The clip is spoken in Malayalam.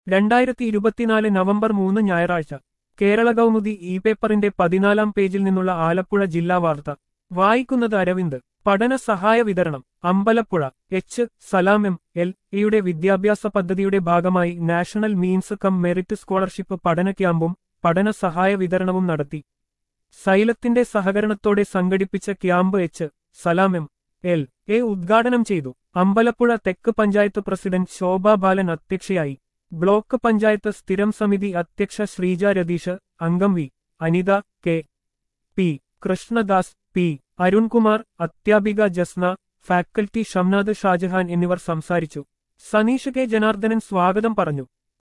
രണ്ടായിരത്തി ഇരുപത്തിനാല് നവംബർ മൂന്ന് ഞായറാഴ്ച കേരള കൗമുദി ഇ പേപ്പറിന്റെ പതിനാലാം പേജിൽ നിന്നുള്ള ആലപ്പുഴ ജില്ലാ വാർത്ത വായിക്കുന്നത് അരവിന്ദ് പഠന സഹായ വിതരണം Ambalappuzha H Salam M L എയുടെ വിദ്യാഭ്യാസ പദ്ധതിയുടെ ഭാഗമായി national means cum merit scholarship പഠന ക്യാമ്പും പഠന സഹായ വിതരണവും നടത്തി സൈലത്തിന്റെ സഹകരണത്തോടെ സംഘടിപ്പിച്ച camp H Salam M L A ഉദ്ഘാടനം ചെയ്തു അമ്പലപ്പുഴ തെക്ക് പഞ്ചായത്ത് പ്രസിഡന്റ് ശോഭാ ബാലൻ അധ്യക്ഷയായി ബ്ലോക്ക് പഞ്ചായത്ത് സ്ഥിരം സമിതി അധ്യക്ഷ ശ്രീജ രതീഷ് അംഗം V Anitha K P Krishnadas P Arunkumar അധ്യാപിക ജസ്ന ഫാക്കൽറ്റി ഷംനാദ് ഷാജഹാൻ എന്നിവർ സംസാരിച്ചു സനീഷ് കെ ജനാർദ്ദനൻ സ്വാഗതം പറഞ്ഞു